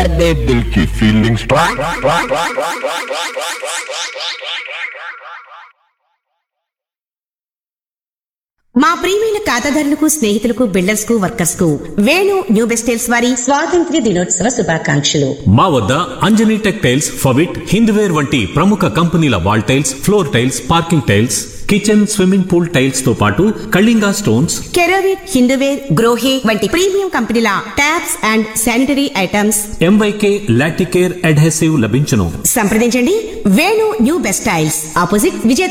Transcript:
दे दिल की फीलिंग्स మా ప్రియమైన ఖాతాదారులకు స్నేహితులకు బిల్డర్స్ కు వర్కర్స్ కు వేణు న్యూ బెస్టైల్స్ వారి స్వాతంత్ర్య దినోత్సవ శుభాకాంక్షలు మా వద్ద అంజనీ టెక్ టైల్స్ ఫవిట్ హింద్వేర్ వంటి ప్రముఖ కంపెనీల wall tiles floor tiles parking tiles kitchen swimming pool tiles తో పాటు కళింగా స్టోన్స్ కెరోవిట్ హిందూవేర్ గ్రోహే వంటి ప్రీమియం కంపెనీల taps and sanitary items MYK Laticrete adhesive లభించును సంప్రదించండి వేణు న్యూ బెస్టైల్స్ ఆపోజిట్ విజయ